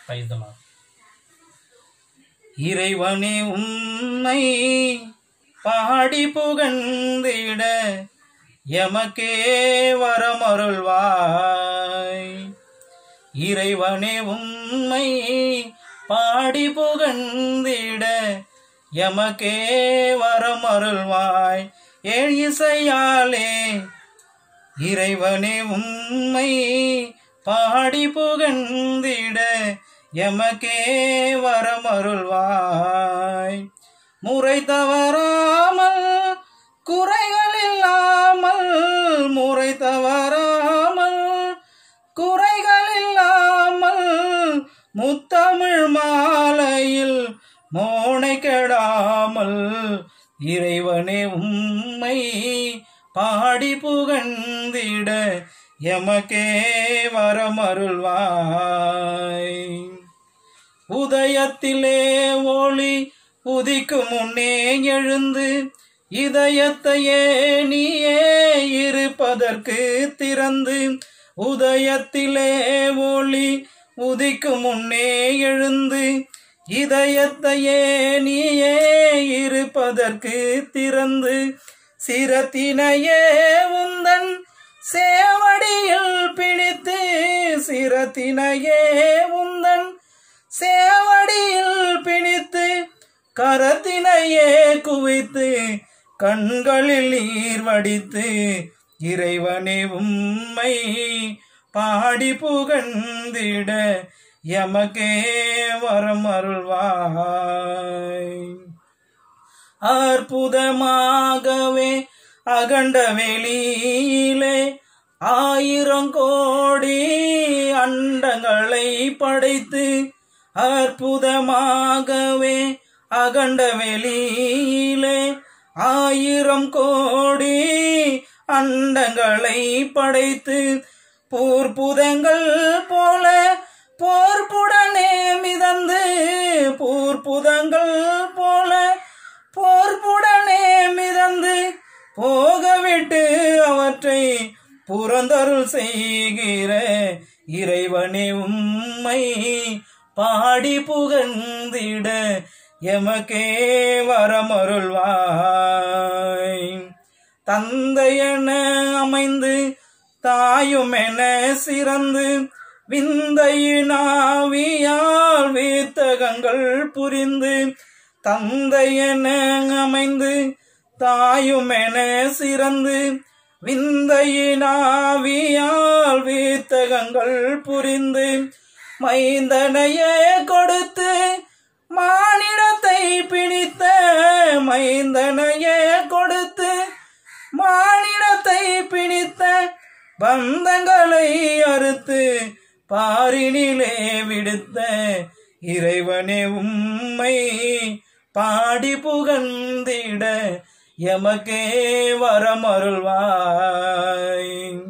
பைதலாம் இறைவனே உன்னை பாடி புகழ்ந்திட எமக்கே வரமருள்வாய் இறைவனே உன்னை பாடி புகழ்ந்திட எமக்கே வரமருள்வாய் ஏழ் இசையாலே இறைவனே உம்மை பாடி புகழ்ந்திட எமக்கே வரமருள்வாய் முறை தவறாமல் குறைகள் இல்லாமல் முறை தவறாமல் குறைகள் இல்லாமல் முத்தமிழ் மாலையில் மோனை கெடாமல் இறைவனே உம்மை பாடி புகழ்ந்திட எமக்கே வரமருள்வாய் உதயத்திலே ஒளி உதிக்கும் முன்னே எழுந்து இதயத்தையே நீயே இருப்பதற்கு திறந்து உதயத்திலே ஒளி உதிக்கும் முன்னே எழுந்து இதயத்தையே நீயே இருப்பதற்கு திறந்து சிரத்தினையே உந்தன் சேவடியில் பிடித்து சிரத்தினையே உந்தன் சேவடியில் பிடித்து கரத்தினையே குவித்து கண்களில் நீர் வடித்து இறைவனே உம்மை பாடி புகழ்ந்திட எமக்கே வரம் அருள்வாய் அற்புதமாகவே அகண்ட வெளியிலே ஆயிரம் கோடி அண்டங்களை படைத்து அற்புதமாகவே அகண்ட வெளியிலே ஆயிரம் கோடி அண்டங்களை படைத்து பூர்ப்புதங்கள் போல போர்ப்புடனே மிதந்து பூர்ப்புதங்கள் போல போர்ப்புடனே மிதந்து போகவிட்டு அவற்றை புறந்தருள் செய்கிற இறைவனே உம்மை பாடி புகழ்ந்திட எமக்கே வரமருள்வாய் தந்தையென அமைந்து தாயுமென சிறந்து விந்தையினாவியால் வீத்தகங்கள் புரிந்து தந்தையென அமைந்து தாயுமென சிறந்து விந்தையினாவியால் வீத்தகங்கள் புரிந்து மைந்தனையே கொடுத்து மானிடத்தை பிடித்த மைந்தனையே கொடுத்து மானிடத்தை பிடித்த பந்தங்களை அறுத்து பாரினிலே விடுத்த இறைவனே உம்மை பாடி புகழ்ந்திட எமக்கே வரமருள்வாய்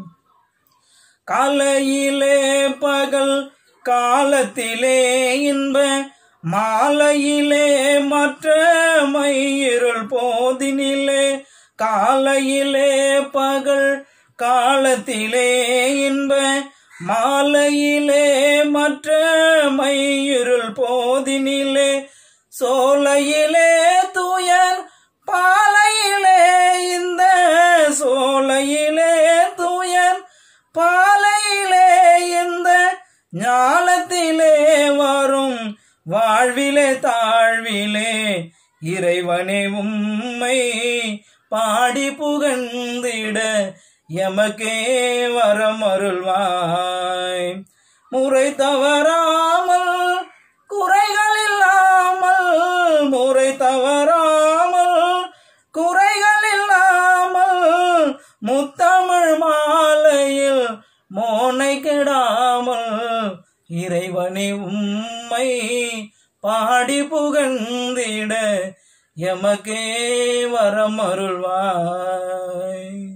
காலையிலே பகல் காலத்திலே இன்ப மாலையிலே மற்ற மையிருள் போதினிலே காலையிலே பகல் காலத்திலே இன்ப மாலையிலே மற்ற மையிருள் போதினிலே சோலையிலே தூயர் பாலையிலே இந்த சோலையிலே தூயர் பாலையிலே இந்த ஞாலத்திலே வரும் வாழ்விலே தாழ்விலே இறைவனே உம்மை பாடி புகழ்ந்திட எமக்கே வரம் அருள்வாய் முறை தவறாமல் குறைகள் இல்லாமல் முறை தவறாமல் குறைகள் இல்லாமல் முத்தமிழ் மாலையில் மோனை கெடாமல் இறைவனே உம்மை பாடி புகழ்ந்திட எமக்கே வரம் அருள்வாய்